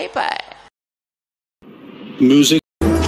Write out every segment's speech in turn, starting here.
bye. Music.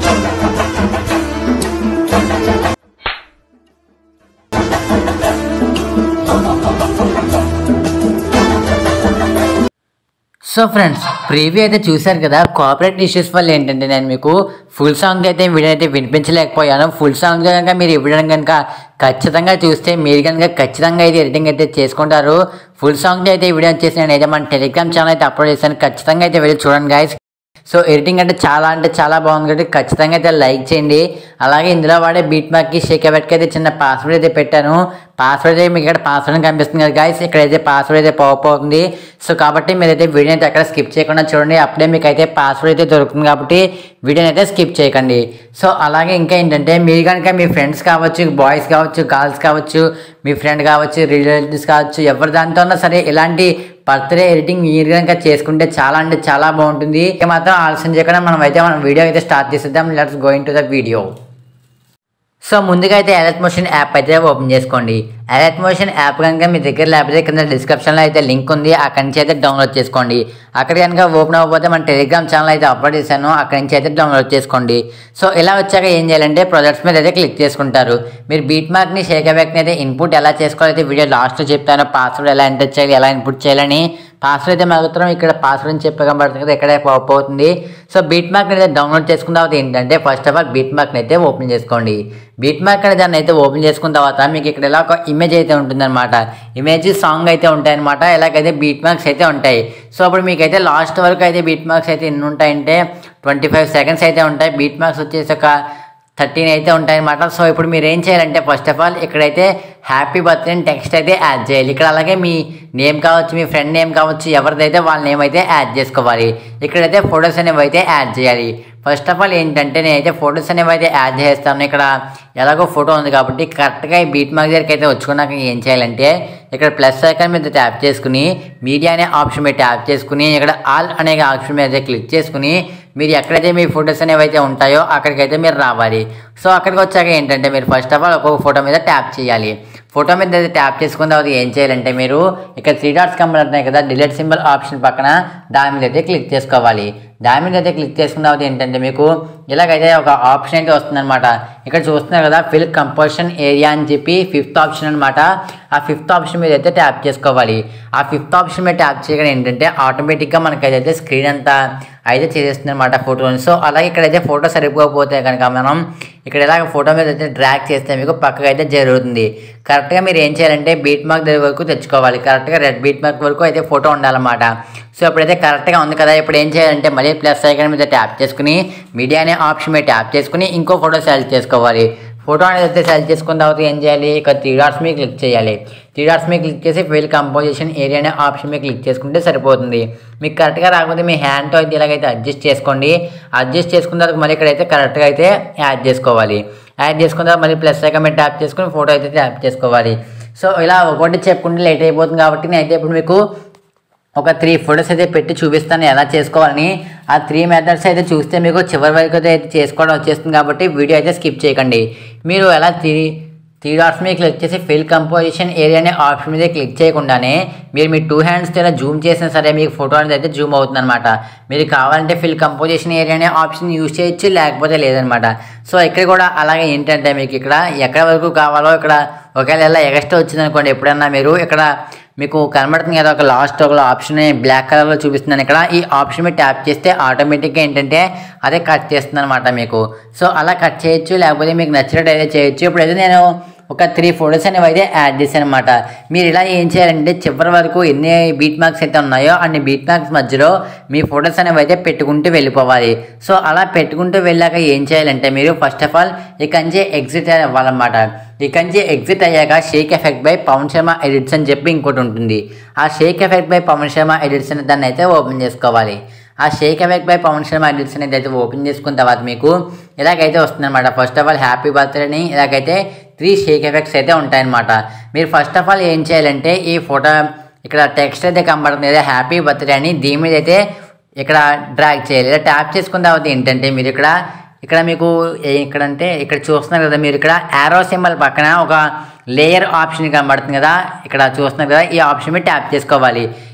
So friends preview అయితే చూశారు కదా కోఆపరేట్ ఇష్యూస్ వల్ల ఏంటంటే నేను మీకు ఫుల్ సాంగ్ అయితే వీడియో అయితే వినిపించలేకపోయాను ఫుల్ సాంగ్ కనుక మీరు ఇవ్వడం కనుక ఖచ్చితంగా చూస్తే మీరు కనుక ఖచ్చితంగా అయితే ఎడిటింగ్ అయితే చేసుకుంటారు ఫుల్ సాంగ్ అయితే ఈ వీడియో చేసి నేను అయితే మన టెలిగ్రామ్ ఛానల్ అయితే అప్లోడ్ చేశాను ఖచ్చితంగా అయితే వెళ్ళి చూడండి గాయస్ సో ఎడిటింగ్ అంటే చాలా అంటే చాలా బాగుంది కాబట్టి ఖచ్చితంగా అయితే లైక్ చేయండి అలాగే ఇందులో వాడే బీట్ మార్క్కి షేక్ ఎవరికి అయితే చిన్న పాస్వర్డ్ అయితే పెట్టాను పాస్వర్డ్ అయితే మీకు ఇక్కడ పాస్వర్డ్ కనిపిస్తుంది కదా గాయస్ ఇక్కడైతే పాస్వర్డ్ అయితే పాప్ అవుతుంది సో కాబట్టి మీరైతే వీడియో అయితే ఎక్కడ స్కిప్ చేయకుండా చూడండి అప్పుడే మీకు అయితే పాస్వర్డ్ అయితే దొరుకుతుంది కాబట్టి వీడియోని అయితే స్కిప్ చేయకండి సో అలాగే ఇంకా ఏంటంటే మీరు కనుక మీ ఫ్రెండ్స్ కావచ్చు బాయ్స్ కావచ్చు గర్ల్స్ కావచ్చు మీ ఫ్రెండ్ కావచ్చు రిలేటివ్స్ కావచ్చు ఎవరి దాంతో ఉన్నా సరే ఇలాంటి బర్త్డే ఎడిటింగ్ మీరు కనుక చేసుకుంటే చాలా అంటే చాలా బాగుంటుంది ఇక మాత్రం ఆలస్యం చేయకుండా మనం అయితే మనం వీడియో అయితే స్టార్ట్ చేసేద్దాం let's going to the video so ముందుగా అయితే అలర్ట్ మోషన్ యాప్ అయితే ఓపెన్ చేసుకోండి అలర్ట్ మోషన్ యాప్ కనుక మీ దగ్గర లేకపోతే కింద డిస్క్రిప్షన్లో అయితే లింక్ ఉంది అక్కడి నుంచి అయితే డౌన్లోడ్ చేసుకోండి అక్కడ కనుక ఓపెన్ అవ్వకపోతే మన టెలిగ్రామ్ ఛానల్ అయితే అప్లోడ్ చేశాను అక్కడి నుంచి అయితే డౌన్లోడ్ చేసుకోండి సో ఇలా వచ్చాక ఏం చేయాలంటే ప్రొజెక్ట్స్ మీద అయితే క్లిక్ చేసుకుంటారు మీరు బీట్ మార్క్ని షేక్ బ్యాక్ని అయితే ఇన్పుట్ ఎలా చేసుకోవాలైతే వీడియో లాస్ట్లో చెప్తాను పాస్వర్డ్ ఎలా ఎంటర్ చేయాలి ఎలా ఇన్పుట్ చేయాలని పాస్వర్డ్ అయితే మాత్రం ఇక్కడ పాస్వర్డ్ అని చెప్పి కనబడుతుంది కదా ఇక్కడే పాప్ అవుతుంది సో బీట్ మార్క్ అయితే డౌన్లోడ్ చేసుకున్న తర్వాత ఏంటంటే ఫస్ట్ ఆఫ్ ఆల్ బీట్ మార్క్ని అయితే ఓపెన్ చేసుకోండి బీట్ మార్క్ అనే దాన్ని అయితే ఓపెన్ చేసుకున్న తర్వాత మీకు ఇక్కడ ఇలా ఒక ఇమేజ్ అయితే ఉంటుందన్నమాట ఇమేజ్ సాంగ్ అయితే ఉంటాయన్నమాట ఇలాగైతే బీట్ మార్క్స్ అయితే ఉంటాయి సో అప్పుడు మీకైతే లాస్ట్ వరకు అయితే బీట్ మార్క్స్ అయితే ఎన్ని ఉంటాయంటే ట్వంటీ ఫైవ్ సెకండ్స్ అయితే ఉంటాయి బీట్ మార్క్స్ వచ్చేసి ఒక థర్టీన్ అయితే ఉంటాయన్నమాట సో ఇప్పుడు మీరు ఏం చేయాలంటే ఫస్ట్ ఆఫ్ ఆల్ ఇక్కడైతే హ్యాపీ బర్త్డే టెక్స్ట్ అయితే యాడ్ చేయాలి ఇక్కడ అలాగే మీ నేమ్ కావచ్చు మీ ఫ్రెండ్ నేమ్ కావచ్చు ఎవరిదైతే వాళ్ళ నేమ్ అయితే యాడ్ చేసుకోవాలి ఇక్కడైతే ఫొటోస్ అనేవి అయితే యాడ్ చేయాలి ఫస్ట్ ఆఫ్ ఆల్ ఏంటంటే నేనైతే ఫొటోస్ అనేవి అయితే యాడ్ చేస్తాను ఇక్కడ ఎలాగో ఫోటో ఉంది కాబట్టి కరెక్ట్గా ఈ బీట్ మార్క్ దగ్గరికి అయితే వచ్చుకున్నాక ఏం చేయాలంటే ఇక్కడ ప్లస్ ఐకాన్ మీద ట్యాప్ చేసుకుని మీడియా అనే ఆప్షన్ మీద ట్యాప్ చేసుకుని ఇక్కడ ఆల్ అనే ఆప్షన్ మీద క్లిక్ చేసుకుని మీరు ఎక్కడైతే మీ ఫొటోస్ అనేవి అయితే ఉంటాయో అక్కడికైతే మీరు రావాలి సో అక్కడికి వచ్చాక ఏంటంటే మీరు ఫస్ట్ ఆఫ్ ఆల్ ఒక్కొక్క ఫోటో మీద ట్యాప్ చేయాలి ఫోటో మీద అయితే ట్యాప్ చేసుకున్న తర్వాత ఏం చేయాలంటే మీరు ఇక్కడ త్రీ డాట్స్ కనబడుతున్నాయి కదా డిలీట్ సింబల్ ఆప్షన్ పక్కన దాని మీద అయితే క్లిక్ చేసుకోవాలి దాని మీద అయితే క్లిక్ చేసుకున్న తర్వాత ఏంటంటే మీకు ఇలాగైతే ఒక ఆప్షన్ అయితే వస్తుందన్నమాట ఇక్కడ చూస్తున్నారు కదా ఫిల్ కంపోజిషన్ ఏరియా అని చెప్పి ఫిఫ్త్ ఆప్షన్ అనమాట ఆ ఫిఫ్త్ ఆప్షన్ మీద అయితే ట్యాప్ చేసుకోవాలి ఆ ఫిఫ్త్ ఆప్షన్ మీద ట్యాప్ చేయగానే ఏంటంటే ఆటోమేటిక్గా మనకి అయితే స్క్రీన్ అంతా అయితే చేసేస్తుంది అనమాట ఫోటోని సో అలాగే ఇక్కడైతే ఫోటో సరిపోకపోతే కనుక మనం ఇక్కడ ఇలాగ ఫోటో మీద అయితే డ్రాగ్ చేస్తే మీకు పక్కకు అయితే జరుగుతుంది కరెక్ట్గా మీరు ఏం చేయాలంటే బీట్ మార్క్ దగ్గర వరకు తెచ్చుకోవాలి కరెక్ట్గా రెడ్ బీట్ మార్క్ వరకు అయితే ఫోటో ఉండాలన్నమాట సో ఇప్పుడైతే కరెక్ట్గా ఉంది కదా ఇప్పుడు ఏం చేయాలంటే మళ్ళీ ప్లస్ ఐకాన్ మీద ట్యాప్ చేసుకుని మీడియా అనే ఆప్షన్ మీద ట్యాప్ చేసుకుని ఇంకో ఫోటో సెలెక్ట్ చేసుకోవాలి ఫోటో అనేది అయితే సెలెక్ట్ చేసుకున్న తర్వాత ఏం చేయాలి ఇక త్రీ డాట్స్ మీద క్లిక్ చేయాలి త్రీ డాట్స్ మీద క్లిక్ చేసి ఫెయిల్ కంపోజిషన్ ఏరియా అనే ఆప్షన్ మీద క్లిక్ చేసుకుంటే సరిపోతుంది మీకు కరెక్ట్గా రాకపోతే మీ హ్యాండ్తో అయితే ఇలాగైతే అడ్జస్ట్ చేసుకోండి అడ్జస్ట్ చేసుకున్న తర్వాత మళ్ళీ ఇక్కడైతే కరెక్ట్గా అయితే యాడ్ చేసుకోవాలి యాడ్ చేసుకున్న తర్వాత మళ్ళీ ప్లస్ ఐకాన్ మీద ట్యాప్ చేసుకుని ఫోటో అయితే ట్యాప్ చేసుకోవాలి సో ఇలా ఒకటి చెప్పుకుంటే లేట్ అయిపోతుంది కాబట్టి నేనైతే ఇప్పుడు మీకు ఒక త్రీ ఫొటోస్ అయితే పెట్టి చూపిస్తాను ఎలా చేసుకోవాలని ఆ త్రీ మెథడ్స్ అయితే చూస్తే మీకు చివరి వరకు అయితే చేసుకోవడం వచ్చేస్తుంది కాబట్టి వీడియో అయితే స్కిప్ చేయకండి మీరు ఎలా త్రీ త్రీ డాట్స్ మీద క్లిక్ చేసి ఫిల్ కంపోజిషన్ ఏరియా అనే ఆప్షన్ మీద క్లిక్ చేయకుండానే మీరు మీ టూ హ్యాండ్స్తో ఇలా జూమ్ చేసినా సరే మీకు ఫోటో అనేది అయితే జూమ్ అవుతుంది అనమాట మీరు కావాలంటే ఫిల్ కంపోజిషన్ ఏరియా అనే ఆప్షన్ యూజ్ చేయొచ్చు లేకపోతే లేదనమాట సో ఇక్కడ కూడా అలాగే ఏంటంటే మీకు ఇక్కడ ఎక్కడ వరకు కావాలో ఇక్కడ ఒకవేళ ఎలా ఎక్స్ట్రా వచ్చింది అనుకోండి ఎప్పుడన్నా మీరు ఇక్కడ మీకు కనబడుతుంది కదా ఒక లాస్ట్ ఒక ఆప్షన్ బ్లాక్ కలర్లో చూపిస్తున్నాను ఇక్కడ ఈ ఆప్షన్ మీద ట్యాప్ చేస్తే ఆటోమేటిక్గా ఏంటంటే అదే కట్ చేస్తుంది అనమాట మీకు సో అలా కట్ చేయొచ్చు లేకపోతే మీకు నచ్చినట్టు అయితే చేయొచ్చు ఇప్పుడైతే నేను ఒక త్రీ ఫోటోస్ అనేవి అయితే యాడ్ చేశాను అనమాట మీరు ఇలా ఏం చేయాలంటే చివరి వరకు ఎన్ని బీట్ మార్క్స్ అయితే ఉన్నాయో అన్ని బీట్ మార్క్స్ మధ్యలో మీ ఫోటోస్ అనేవి అయితే పెట్టుకుంటూ వెళ్ళిపోవాలి సో అలా పెట్టుకుంటూ వెళ్ళాక ఏం చేయాలంటే మీరు ఫస్ట్ ఆఫ్ ఆల్ ఇక్కడి నుంచి ఎగ్జిట్ అవ్వాలన్నమాట ఇక్కడి నుంచి ఎగ్జిట్ అయ్యాక shake effect by Pavan Sharma edits అని చెప్పి ఇంకోటి ఉంటుంది ఆ shake effect by Pavan Sharma edits అనే దాన్ని అయితే ఓపెన్ చేసుకోవాలి ఆ shake effect by Pavan Sharma edits అనేది అయితే ఓపెన్ చేసుకున్న తర్వాత మీకు ఇలాగైతే వస్తుందన్నమాట ఫస్ట్ ఆఫ్ ఆల్ హ్యాపీ బర్త్డేని ఇలాగైతే త్రీ షేక్ ఎఫెక్ట్స్ అయితే ఉంటాయన్నమాట మీరు ఫస్ట్ ఆఫ్ ఆల్ ఏం చేయాలంటే ఈ ఫోటో ఇక్కడ టెక్స్ట్ అయితే కనబడుతుంది కదా హ్యాపీ బర్త్డే అని దీని మీద అయితే ఇక్కడ డ్రాగ్ చేయాలి ఇలా ట్యాప్ చేసుకున్న తర్వాత ఏంటంటే మీరు ఇక్కడ ఇక్కడ మీకు ఏ- ఇక్కడ అంటే ఇక్కడ చూస్తున్నారు కదా మీరు ఇక్కడ యారో సింబల్ పక్కన ఒక లేయర్ ఆప్షన్ కనబడుతుంది కదా ఇక్కడ చూస్తున్నారు కదా ఈ ఆప్షన్ మీద ట్యాప్ చేసుకోవాలి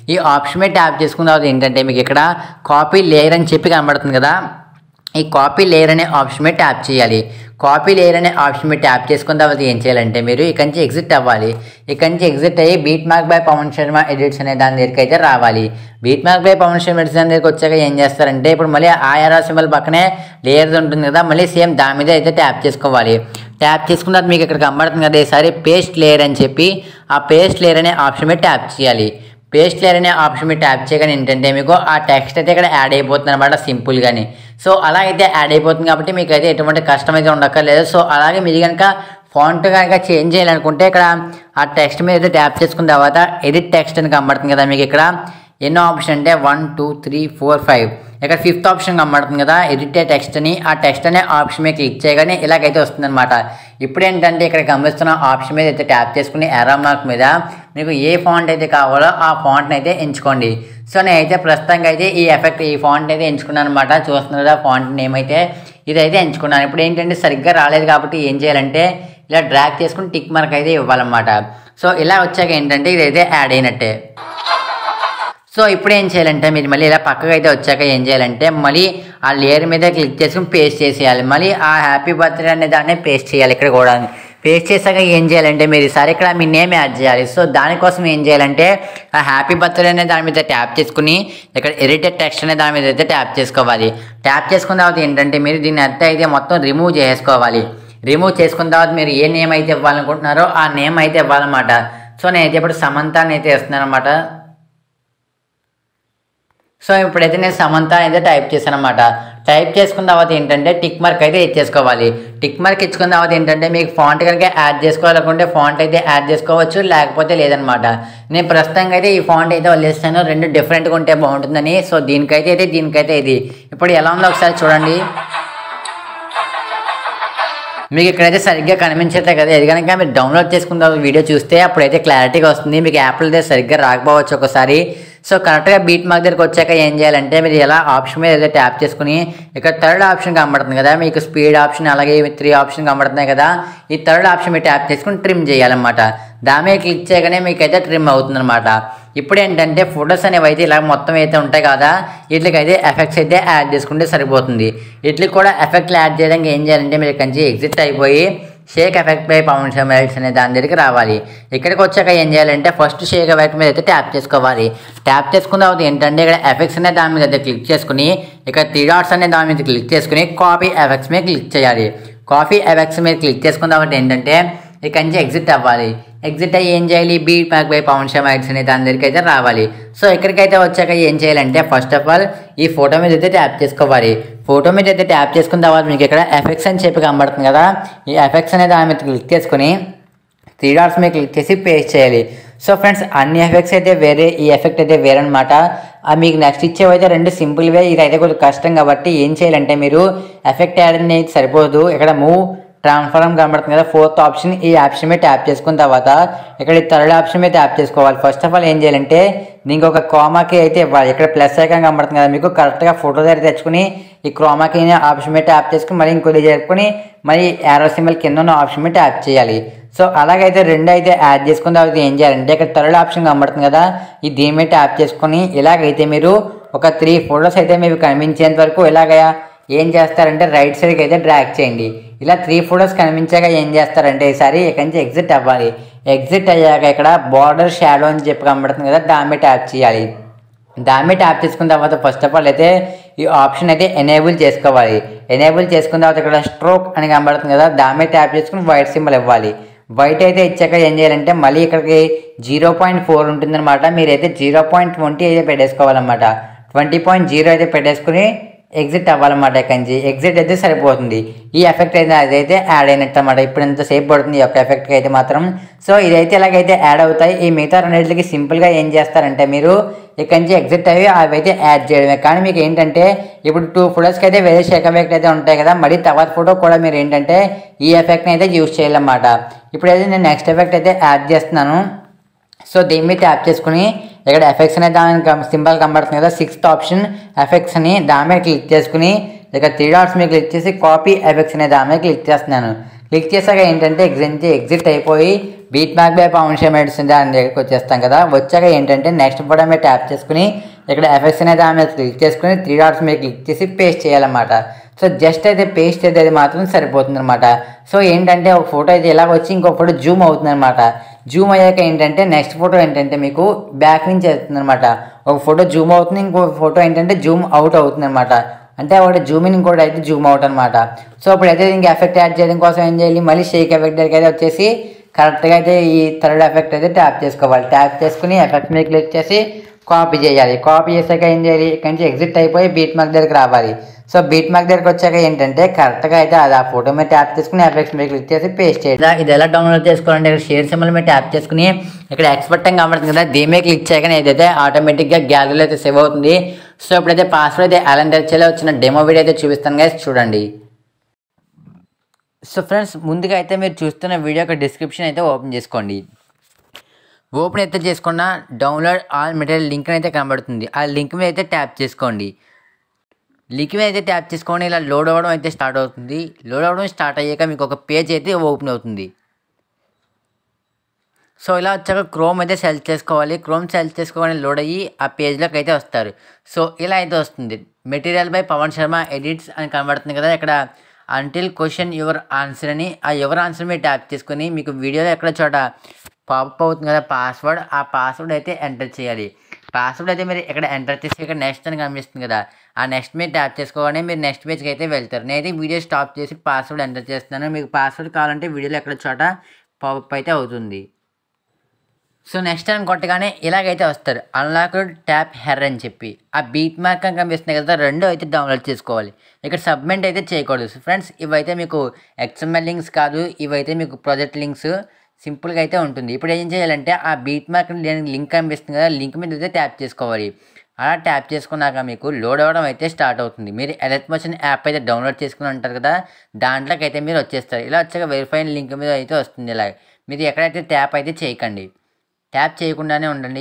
ఈ ఆప్షన్ మీద ట్యాప్ చేసుకున్న తర్వాత ఏంటంటే మీకు ఇక్కడ కాపీ లేయర్ అని చెప్పి కనబడుతుంది కదా ఈ కాపీ లేయర్ అనే ఆప్షన్ మీద ట్యాప్ చేయాలి కాపీ లేయర్ అనే ఆప్షన్ మీద ట్యాప్ చేసుకున్న తర్వాత ఏం చేయాలంటే మీరు ఇక్కడి నుంచి ఎగ్జిట్ అవ్వాలి ఇక్కడి నుంచి ఎగ్జిట్ అయ్యి beat mark by Pavan Sharma edits అనే దాని దగ్గరికి అయితే రావాలి beat mark by Pavan Sharma edits దాని దగ్గరికి వచ్చాక ఏం చేస్తారంటే ఇప్పుడు మళ్ళీ ఆర్ఆర్ సింబల్ పక్కనే లేయర్ ఉంటుంది కదా మళ్ళీ సేమ్ దాని మీద అయితే ట్యాప్ చేసుకోవాలి ట్యాప్ చేసుకున్న తర్వాత మీకు ఇక్కడ కనబడుతుంది కదా ఈసారి పేస్ట్ లేయర్ అని చెప్పి ఆ పేస్ట్ లేయర్ అనే ఆప్షన్ మీద ట్యాప్ చేయాలి పేస్ట్ లేయర్ అనే ఆప్షన్ మీద ట్యాప్ చేయగానే ఏంటంటే మీకు ఆ టెక్స్ట్ అయితే ఇక్కడ యాడ్ అయిపోతుంది అనమాట సింపుల్గాని సో అలా అయితే యాడ్ అయిపోతుంది కాబట్టి మీకు అయితే ఎటువంటి కష్టం అయితే ఉండక్కర్లేదు సో అలాగే మీరు కనుక ఫాంట్ కనుక చేంజ్ చేయాలనుకుంటే ఇక్కడ ఆ టెక్స్ట్ మీద అయితే ట్యాప్ చేసుకున్న తర్వాత ఎడిట్ టెక్స్ట్ అని కనబడుతుంది కదా మీకు ఇక్కడ ఎన్నో ఆప్షన్ అంటే one two three four five ఇక్కడ ఫిఫ్త్ ఆప్షన్ కనబడుతుంది కదా ఎడిట్ టెక్స్ట్ అని ఆ టెక్స్ట్ అనే ఆప్షన్ మీద క్లిక్ చేయగానే ఇలాగైతే వస్తుందన్నమాట ఇప్పుడు ఏంటంటే ఇక్కడ గమనిస్తున్న ఆప్షన్ మీద అయితే ట్యాప్ చేసుకుని ఎరా మార్క్ మీద మీకు ఏ ఫాంట్ అయితే కావాలో ఆ ఫాంట్ని అయితే ఎంచుకోండి సో నేనైతే ప్రస్తుతానికి అయితే ఈ ఎఫెక్ట్ ఈ ఫాంట్ అయితే ఎంచుకున్నాను అనమాట చూస్తున్నారు కదా ఫాంట్ నేమ్ అయితే ఇదైతే ఎంచుకున్నాను ఇప్పుడు ఏంటంటే సరిగ్గా రాలేదు కాబట్టి ఏం చేయాలంటే ఇలా డ్రాగ్ చేసుకుని టిక్ మార్క్ అయితే ఇవ్వాలన్నమాట సో ఇలా వచ్చాక ఏంటంటే ఇదైతే యాడ్ అయినట్టే సో ఇప్పుడు ఏం చేయాలంటే మీరు మళ్ళీ ఇలా పక్కకు అయితే వచ్చాక ఏం చేయాలంటే మళ్ళీ ఆ లేయర్ మీద క్లిక్ చేసుకుని పేస్ట్ చేసేయాలి మళ్ళీ ఆ హ్యాపీ బర్త్డే అనే దాన్ని పేస్ట్ చేయాలి ఇక్కడ కూడా పేస్ట్ చేశాక ఏం చేయాలంటే మీరు ఈసారి ఇక్కడ మీ నేమ్ యాడ్ చేయాలి సో దానికోసం ఏం చేయాలంటే ఆ హ్యాపీ బర్త్డే అనే దాని మీద ట్యాప్ చేసుకుని ఇక్కడ ఎడిటెడ్ టెక్స్ట్ అనే దాని మీద అయితే ట్యాప్ చేసుకోవాలి ట్యాప్ చేసుకున్న తర్వాత ఏంటంటే మీరు దీన్ని అర్థం అయితే మొత్తం రిమూవ్ చేసుకోవాలి రిమూవ్ చేసుకున్న తర్వాత మీరు ఏ నేమ్ అయితే ఇవ్వాలనుకుంటున్నారో ఆ నేమ్ అయితే ఇవ్వాలన్నమాట సో నేనైతే ఇప్పుడు సమంత అని అయితే ఇస్తున్నాను అనమాట సో ఇప్పుడైతే నేను సమంత అయితే టైప్ చేశాను అనమాట టైప్ చేసుకున్న తర్వాత ఏంటంటే టిక్ మార్క్ అయితే ఇచ్చేసుకోవాలి టిక్ మార్క్ ఇచ్చుకున్న తర్వాత ఏంటంటే మీకు ఫాంట్ కనుక యాడ్ చేసుకోవాలనుకుంటే ఫాంట్ అయితే యాడ్ చేసుకోవచ్చు లేకపోతే లేదనమాట నేను ప్రస్తుతంగా అయితే ఈ ఫాంట్ అయితే వదిలేస్తాను రెండు డిఫరెంట్గా ఉంటే బాగుంటుందని సో దీనికైతే అయితే దీనికైతే ఇది ఇప్పుడు ఎలా ఉందో ఒకసారి చూడండి మీకు ఇక్కడైతే సరిగ్గా కనిపించట్లే కదా ఇది కనుక మీరు డౌన్లోడ్ చేసుకున్న తర్వాత వీడియో చూస్తే అప్పుడైతే క్లారిటీగా వస్తుంది మీకు యాప్లో అయితే సరిగ్గా రాకపోవచ్చు ఒకసారి సో కరెక్ట్గా బీట్ మార్క్ దగ్గరికి వచ్చాక ఏం చేయాలంటే మీరు ఎలా ఆప్షన్ మీద ఏదైతే ట్యాప్ చేసుకుని ఇక్కడ థర్డ్ ఆప్షన్ కనబడుతుంది కదా మీకు స్పీడ్ ఆప్షన్ అలాగే త్రీ ఆప్షన్ కనబడుతున్నాయి కదా ఈ థర్డ్ ఆప్షన్ మీద ట్యాప్ చేసుకుని ట్రిమ్ చేయాలన్నమాట దాని మీద క్లిక్ చేయగానే మీకు అయితే ట్రిమ్ అవుతుంది అనమాట ఇప్పుడు ఏంటంటే ఫొటోస్ అనేవి అయితే ఇలా మొత్తం అయితే ఉంటాయి కదా వీటికైతే ఎఫెక్ట్స్ అయితే యాడ్ చేసుకుంటే సరిపోతుంది వీటికి కూడా ఎఫెక్ట్లు యాడ్ చేయడానికి ఏం చేయాలంటే మీరు కంచి ఎగ్జిట్ అయిపోయి షేక్ ఎఫెక్ట్ బై పవన్ శర్మల్స్ అనే దాని దగ్గరికి రావాలి ఇక్కడికి వచ్చాక ఏం చేయాలంటే ఫస్ట్ షేక్ ఎఫెక్ట్ మీద అయితే ట్యాప్ చేసుకోవాలి ట్యాప్ చేసుకున్న తర్వాత ఏంటంటే ఇక్కడ ఎఫెక్ట్స్ అనే దాని మీద అయితే క్లిక్ చేసుకుని ఇక్కడ త్రీ డాట్స్ అనే దాని మీద క్లిక్ చేసుకుని కాపీ ఎఫెక్ట్స్ మీద క్లిక్ చేయాలి కాపీ ఎఫెక్ట్స్ మీద క్లిక్ చేసుకున్న తర్వాత ఏంటంటే ఇక్కడి నుంచి ఎగ్జిట్ అవ్వాలి ఎగ్జిట్ అయ్యి ఏం చేయాలి beat mark by Pavan Sharma edits అనే దాని దగ్గరికి అయితే రావాలి సో ఇక్కడికైతే వచ్చాక ఏం చేయాలంటే ఫస్ట్ ఆఫ్ ఆల్ ఈ ఫోటో మీద అయితే ట్యాప్ చేసుకోవాలి ఫోటో మీద అయితే ట్యాప్ చేసుకున్న తర్వాత మీకు ఇక్కడ ఎఫెక్ట్స్ అని చెప్పి కనబడుతుంది కదా ఈ ఎఫెక్ట్స్ అనే దాని మీద క్లిక్ చేసుకుని త్రీ డాట్స్ మీద క్లిక్ చేసి పేస్ట్ చేయాలి సో ఫ్రెండ్స్ అన్ని ఎఫెక్ట్స్ అయితే వేరే ఈ ఎఫెక్ట్ అయితే వేరే అనమాట మీకు నెక్స్ట్ ఇచ్చేవైతే రెండు సింపుల్వే ఇది అయితే కొంచెం కష్టం కాబట్టి ఏం చేయాలంటే మీరు ఎఫెక్ట్ యాడ్ అనేది సరిపోదు ఇక్కడ మూవ్ ట్రాన్స్ఫార్మ్ కనబడుతుంది కదా ఫోర్త్ ఆప్షన్ ఈ ఆప్షన్ మీద ట్యాప్ చేసుకున్న తర్వాత ఇక్కడ ఈ థర్డ్ ఆప్షన్ మీద ట్యాప్ చేసుకోవాలి ఫస్ట్ ఆఫ్ ఆల్ ఏం చేయాలంటే దీనికి ఒక క్రోమాకి అయితే ఇవ్వాలి ఇక్కడ ప్లస్ ఐకాన్ కనబడుతుంది కదా మీకు కరెక్ట్గా ఫోటో దగ్గర తెచ్చుకుని ఈ క్రోమాకి ఆప్షన్ మీద ట్యాప్ చేసుకుని మళ్ళీ ఇంకోటి జరుపుకొని మళ్ళీ యారో సింబల్ కింద ఉన్న ఆప్షన్ మీద ట్యాప్ చేయాలి సో అలాగైతే రెండు అయితే యాడ్ చేసుకున్న తర్వాత ఏం చేయాలంటే ఇక్కడ థర్డ్ ఆప్షన్ కనబడుతుంది కదా ఈ దీని మీద ట్యాప్ చేసుకుని ఇలాగైతే మీరు ఒక త్రీ ఫోటోస్ అయితే మీకు కనిపించేంత వరకు ఇలాగ ఏం చేస్తారంటే రైట్ సైడ్కి అయితే డ్రాగ్ చేయండి ఇలా త్రీ ఫోటోస్ కనిపించాక ఏం చేస్తారంటే ఈసారి ఇక్కడి నుంచి ఎగ్జిట్ అవ్వాలి ఎగ్జిట్ అయ్యాక ఇక్కడ బార్డర్ షాడో అని చెప్పి కనబడుతుంది కదా దాని మీద ట్యాప్ చేయాలి దాని మీద ట్యాప్ చేసుకున్న తర్వాత ఫస్ట్ ఆఫ్ ఆల్ అయితే ఈ ఆప్షన్ అయితే ఎనేబుల్ చేసుకోవాలి ఎనేబుల్ చేసుకున్న తర్వాత ఇక్కడ స్ట్రోక్ అని కనబడుతుంది కదా దాని మీద ట్యాప్ చేసుకుని వైట్ సింబల్ ఇవ్వాలి వైట్ అయితే ఇచ్చాక ఏం చేయాలంటే మళ్ళీ ఇక్కడికి జీరో పాయింట్ ఫోర్ ఉంటుందన్నమాట మీరైతే జీరో పాయింట్ ట్వంటీ అయితే పెట్టేసుకోవాలన్నమాట ట్వంటీ పాయింట్ జీరో అయితే పెట్టేసుకుని ఎగ్జిట్ అవ్వాలన్నమాట ఇక్కడి నుంచి ఎగ్జిట్ అయితే సరిపోతుంది ఈ ఎఫెక్ట్ అయితే అదైతే యాడ్ అయినట్టు అనమాట ఇప్పుడు ఎంతసేపు పడుతుంది ఈ యొక్క ఎఫెక్ట్కి అయితే మాత్రం సో ఇదైతే ఇలాగైతే యాడ్ అవుతాయి ఈ మిగతా రెండింటికి సింపుల్గా ఏం చేస్తారంటే మీరు ఇక్కడి నుంచి ఎగ్జిట్ అయ్యి అవి అయితే యాడ్ చేయడమే కానీ మీకు ఏంటంటే ఇప్పుడు టూ ఫోటోస్కి అయితే వేరే షేక్ ఎఫెక్ట్ అయితే ఉంటాయి కదా మళ్ళీ తర్వాత ఫోటో కూడా మీరు ఏంటంటే ఈ ఎఫెక్ట్ని అయితే యూజ్ చేయాలన్నమాట ఇప్పుడైతే నేను నెక్స్ట్ ఎఫెక్ట్ అయితే యాడ్ చేస్తున్నాను సో దీని మీద ట్యాప్ చేసుకుని ఇక్కడ ఎఫెక్ట్స్ అనే దాని సింబల్ కనబడుతుంది కదా సిక్స్త్ ఆప్షన్ ఎఫెక్ట్స్ అని దాని మీద క్లిక్ చేసుకుని ఇక్కడ త్రీ డాట్స్ మీద క్లిక్ చేసి కాపీ ఎఫెక్ట్స్ అనే దాని మీద క్లిక్ చేస్తున్నాను క్లిక్ చేశాక ఏంటంటే ఎగ్జిట్ ఎగ్జిట్ అయిపోయి బీట్ మ్యాక్ బై పవన్ షే మెడిసిన్ దాని దగ్గరికి వచ్చేస్తాం కదా వచ్చాక ఏంటంటే నెక్స్ట్ ఫోటో మీద ట్యాప్ చేసుకుని ఇక్కడ ఎఫెక్ట్స్ అనేది దాని మీద క్లిక్ చేసుకుని త్రీ డాట్స్ మీద క్లిక్ చేసి పేస్ట్ చేయాలన్నమాట సో జస్ట్ అయితే పేస్ట్ అయితే అది మాత్రం సరిపోతుంది అనమాట సో ఏంటంటే ఒక ఫోటో అయితే ఇలా వచ్చి ఇంకో ఫోటో జూమ్ అవుతుంది అనమాట జూమ్ అయ్యాక ఏంటంటే నెక్స్ట్ ఫోటో ఏంటంటే మీకు బ్యాక్ నుంచి వెళ్తుంది అనమాట ఒక ఫోటో జూమ్ అవుతుంది ఇంకో ఫోటో ఏంటంటే జూమ్ అవుట్ అవుతుంది అనమాట అంటే ఒకటి జూమ్ ఇన్ ఇంకోటి అయితే జూమ్ అవుట్ అనమాట సో ఇప్పుడు అయితే ఇంకా ఎఫెక్ట్ యాడ్ చేయడం కోసం ఏం చేయాలి మళ్ళీ షేక్ ఎఫెక్ట్ దగ్గరికి అయితే వచ్చేసి కరెక్ట్గా అయితే ఈ థర్డ్ ఎఫెక్ట్ అయితే ట్యాప్ చేసుకోవాలి ట్యాప్ చేసుకుని ఎఫెక్ట్ మీద క్లిక్ చేసి కాపీ చేయాలి కాపీ చేశాక ఏం చేయాలి ఇక్కడి నుంచి ఎగ్జిట్ అయిపోయి బీట్ మార్క్ దగ్గరికి రావాలి సో బీట్ మార్క్ దగ్గరికి వచ్చాక ఏంటంటే కరెక్ట్గా అయితే అది ఆ ఫోటో మీద ట్యాప్ చేసుకుని ఎఫెక్ట్స్ మీద క్లిక్ చేసి పేస్ట్ చేయాలి ఇది ఎలా డౌన్లోడ్ చేసుకోవాలంటే ఇక్కడ షేర్ సింబల్ మీద ట్యాప్ చేసుకుని ఇక్కడ ఎక్స్పర్ట్ అని కనబడుతుంది కదా దీని మీద క్లిక్ చేయగానే ఏదైతే ఆటోమేటిక్గా గ్యాలరీలో అయితే సేవ్ అవుతుంది సో ఇప్పుడైతే పాస్వర్డ్ అయితే ఎలా తెచ్చేలా వచ్చిన డెమో వీడియో అయితే చూపిస్తాను గైస్ చూడండి సో ఫ్రెండ్స్ ముందుగా అయితే మీరు చూస్తున్న వీడియో యొక్క డిస్క్రిప్షన్ అయితే ఓపెన్ చేసుకోండి ఓపెన్ అయితే చేసుకున్న డౌన్లోడ్ ఆల్ మెటీరియల్ లింక్ అయితే కనబడుతుంది ఆ లింక్ మీద అయితే ట్యాప్ చేసుకోండి లింక్ మీద అయితే ట్యాప్ చేసుకోండి ఇలా లోడ్ అవ్వడం అయితే స్టార్ట్ అవుతుంది లోడ్ అవ్వడం స్టార్ట్ అయ్యాక మీకు ఒక పేజ్ అయితే ఓపెన్ అవుతుంది సో ఇలా వచ్చాక క్రోమ్ అయితే సెలెక్ట్ చేసుకోవాలి క్రోమ్ సెలెక్ట్ చేసుకోగానే లోడ్ అయ్యి ఆ పేజ్లోకి అయితే వస్తారు సో ఇలా అయితే వస్తుంది material by Pavan Sharma edits అని కనబడుతుంది కదా ఇక్కడ అంటిల్ క్వశ్చన్ యువర్ ఆన్సర్ అని ఆ యువర్ ఆన్సర్ మీద ట్యాప్ చేసుకొని మీకు వీడియోలో ఎక్కడ చోట పాపప్ అవుతుంది కదా పాస్వర్డ్ ఆ పాస్వర్డ్ అయితే ఎంటర్ చేయాలి పాస్వర్డ్ అయితే మీరు ఇక్కడ ఎంటర్ చేసి ఇక్కడ నెక్స్ట్ అని కనిపిస్తుంది కదా ఆ నెక్స్ట్ మీద ట్యాప్ చేసుకోగానే మీరు నెక్స్ట్ పేజ్కి అయితే వెళ్తారు నేనైతే వీడియో స్టాప్ చేసి పాస్వర్డ్ ఎంటర్ చేస్తున్నాను మీకు పాస్వర్డ్ కావాలంటే వీడియోలో ఎక్కడ చోట పాపప్ అయితే అవుతుంది సో నెక్స్ట్ టైం కొట్టగానే ఇలాగైతే వస్తారు అన్లాక్డ్ ట్యాప్ హెర్ అని చెప్పి ఆ బీట్ మార్క్ అని కనిపిస్తుంది కదా రెండు అయితే డౌన్లోడ్ చేసుకోవాలి ఇక్కడ సబ్మిట్ అయితే చేయకూడదు ఫ్రెండ్స్ ఇవైతే మీకు ఎక్స్ఎంఎల్ లింక్స్ కాదు ఇవైతే మీకు ప్రాజెక్ట్ లింక్స్ సింపుల్గా అయితే ఉంటుంది ఇప్పుడు ఏం చేయాలంటే ఆ బీట్ మార్క్ లింక్ కనిపిస్తుంది కదా లింక్ మీద అయితే ట్యాప్ చేసుకోవాలి అలా ట్యాప్ చేసుకున్నాక మీకు లోడ్ అవ్వడం అయితే స్టార్ట్ అవుతుంది మీరు ఎలర్ట్ మోషన్ యాప్ అయితే డౌన్లోడ్ చేసుకుని ఉంటారు కదా దాంట్లోకి అయితే మీరు వచ్చేస్తారు ఇలా వచ్చాక వెరిఫైన్ లింక్ మీద అయితే వస్తుంది ఇలా మీరు ఎక్కడైతే ట్యాప్ అయితే చేయకండి ట్యాప్ చేయకుండానే ఉండండి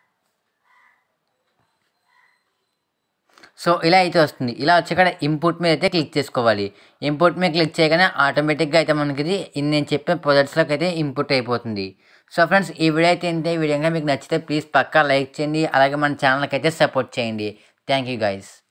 సో ఇలా అయితే వస్తుంది ఇలా వచ్చి ఇక్కడ ఇంపుట్ మీద అయితే క్లిక్ చేసుకోవాలి ఇంపుట్ మీద క్లిక్ చేయగానే ఆటోమేటిక్గా అయితే మనకి ఇది నేను చెప్పిన ప్రొడక్ట్స్లోకి అయితే ఇంపుట్ అయిపోతుంది సో ఫ్రెండ్స్ ఈ వీడియో అయితే ఇంతే ఈ వీడియో మీకు నచ్చితే ప్లీజ్ పక్కా లైక్ చేయండి అలాగే మన ఛానల్కి అయితే సపోర్ట్ చేయండి థ్యాంక్ యూ గైస్